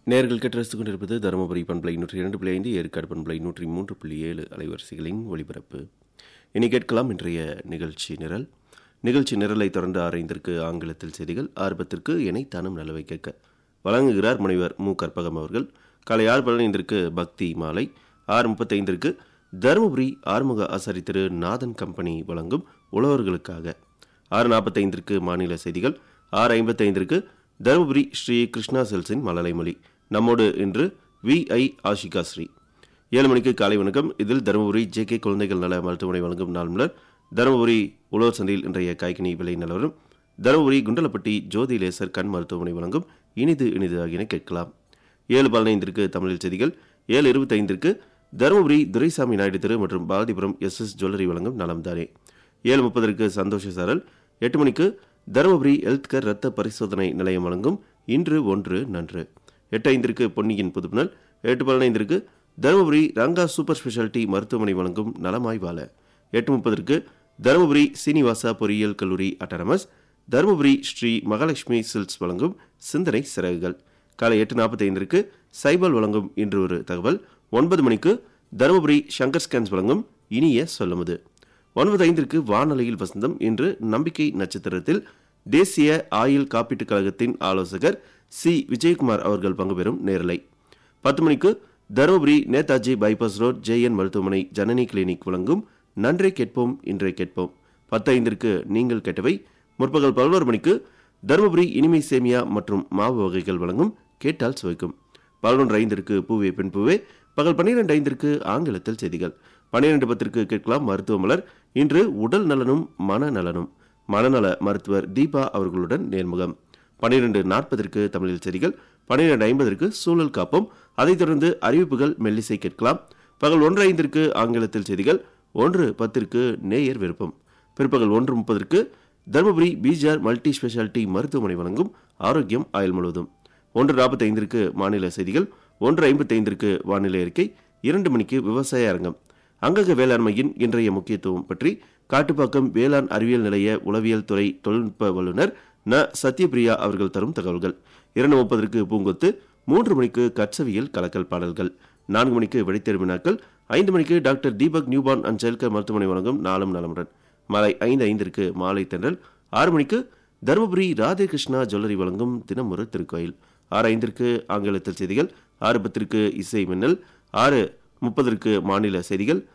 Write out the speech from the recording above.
நேர்கள் கேட்டு ரசித்துக் கொண்டிருப்பது தருமபுரி பண்பலை நூற்றி இரண்டு புள்ளி ஐந்து ஏற்காடு பண்பலை நூற்றி மூன்று புள்ளி ஏழு அலைவரிசைகளின் ஒளிபரப்பு இனி கேட்கலாம் இன்றைய நிகழ்ச்சி நிரல் நிகழ்ச்சி நிரலை தொடர்ந்து ஆரைந்திற்கு ஆங்கிலத்தில் செய்திகள் ஆர்வத்திற்கு இணைத்தானும் நலவை கேட்க வழங்குகிறார் முனைவர் மு கற்பகம் அவர்கள் காலை ஆறு பதினைந்திற்கு பக்தி மாலை ஆறு முப்பத்தைந்திற்கு தருமபுரி ஆறுமுக ஆசாரி திரு நாதன் கம்பெனி வழங்கும் உழவர்களுக்காக ஆறு நாற்பத்தைந்திற்கு மாநில செய்திகள் ஆறு ஐம்பத்தைந்திற்கு தருமபுரி ஸ்ரீ கிருஷ்ணா செல்ஸின் மலலைமொழி நம்மோடு இன்று வி ஐ ஆஷிகா ஸ்ரீ ஏழு மணிக்கு காலை வணக்கம் இதில் தருமபுரி ஜே கே குழந்தைகள் நல மருத்துவமனை வழங்கும் நாள் மலர் தருமபுரி உழவர் சந்தையில் இன்றைய காய்கனி விலை நிலவரம் தருமபுரி குண்டலப்பட்டி ஜோதி லேசர் கண் மருத்துவமனை வழங்கும் இனிது இனிது ஆகியன கேட்கலாம் ஏழு பதினைந்திற்கு தமிழில் செய்திகள் ஏழு இருபத்தைந்திற்கு தருமபுரி துரைசாமி நாயுடு தெரு மற்றும் பாரதிபுரம் எஸ் எஸ் ஜுவல்லரி வழங்கும் நலம் தானே ஏழு முப்பதற்கு சந்தோஷ சாரல் எட்டு மணிக்கு தருமபுரி ஹெல்த் கேர் ரத்த பரிசோதனை நிலையம் வழங்கும் இன்று ஒன்று நன்று எட்டு ஐந்திற்கு பொன்னியின் புதுப்புணல் எட்டு பதினைந்திற்கு தருமபுரி ரங்கா சூப்பர் ஸ்பெஷாலிட்டி மருத்துவமனை வழங்கும் நலமாய் வாழ எட்டு முப்பதற்கு தருமபுரி சீனிவாசா பொறியியல் கல்லூரி அட்டானமஸ் தருமபுரி ஸ்ரீ மகாலட்சுமி சில்க்ஸ் வழங்கும் சிந்தனை சிறகுகள் காலை எட்டு நாற்பத்தைந்திற்கு சைபல் வழங்கும் இன்று ஒரு தகவல் ஒன்பது மணிக்கு தருமபுரி சங்கர் ஸ்கேன்ஸ் வழங்கும் இனிய சொல்லுமுது ஒன்பது ஐந்திற்கு வானொலியில் வசந்தம் இன்று நம்பிக்கை நட்சத்திரத்தில் தேசிய ஆயுள் காப்பீட்டுக் கழகத்தின் ஆலோசகர் சி விஜயகுமார் அவர்கள் பங்கு பெறும் நேரலை பத்து மணிக்கு Dharmapuri Netaji bypass road J மருத்துவமனை ஜனனி கிளினிக் வழங்கும் நன்றே கேட்போம் இன்றே கேட்போம் பத்து ஐந்திற்கு நீங்கள் கேட்டவை முற்பகல் பதினோரு மணிக்கு தருமபுரி இனிமை சேமியா மற்றும் மாவு வகைகள் வழங்கும் கேட்டால் சுவைக்கும் பதினொன்று ஐந்திற்கு பூவே பெண் பூவே பகல் பன்னிரண்டு ஐந்திற்கு ஆங்கிலத்தில் செய்திகள் பன்னிரண்டு பத்திற்கு கேட்கலாம் மருத்துவ மலர் இன்று உடல் நலனும் மனநலனும் மனநல மருத்துவர் தீபா அவர்களுடன் நேர்முகம் பன்னிரண்டு நாற்பதற்கு தமிழில் செய்திகள் பன்னிரண்டு ஐம்பதற்கு சூழல் காப்போம் அதைத் தொடர்ந்து அறிவிப்புகள் மெல்லிசை கேட்கலாம் பகல் ஒன்று ஐந்திற்கு ஆங்கிலத்தில் செய்திகள் ஒன்று பத்திற்கு நேயர் விருப்பம் பிற்பகல் ஒன்று முப்பதற்கு தருமபுரி பிஜிஆர் மல்டி ஸ்பெஷாலிட்டி மருத்துவமனை வழங்கும் ஆரோக்கியம் ஆயுள் முழுவதும் ஒன்று நாற்பத்தைந்திற்கு மாநில செய்திகள் ஒன்று ஐம்பத்தைந்திற்கு வானிலை அறிக்கை இரண்டு மணிக்கு விவசாய அரங்கம் அங்கக வேளாண்மையின் இன்றைய முக்கியத்துவம் பற்றி காட்டுப்பாக்கம் வேளாண் அறிவியல் நிலைய உளவியல் துறை தொழில்நுட்ப வல்லுநர் ந சத்யபிரியா அவர்கள் தரும் தகவல்கள் இரண்டு முப்பதற்கு பூங்கொத்து மூன்று மணிக்கு கட்சவியல் கலக்கல் பாடல்கள் நான்கு மணிக்கு வெடித்தெரு வினாக்கள் ஐந்து மணிக்கு doctor Deepak newborn and childcare மருத்துவமனை வழங்கும் நாளும் நலமுடன் மாலை ஐந்து ஐந்திற்கு மாலை தென்றல் ஆறு மணிக்கு தருமபுரி ராதே கிருஷ்ணா ஜுவல்லரி வழங்கும் தினம் ஒரு திருக்கோயில் ஆறு ஐந்திற்கு ஆங்கிலத்தில் செய்திகள் ஆறு பத்திற்கு இசை மின்னல் ஆறு முப்பதற்கு மாநில செய்திகள்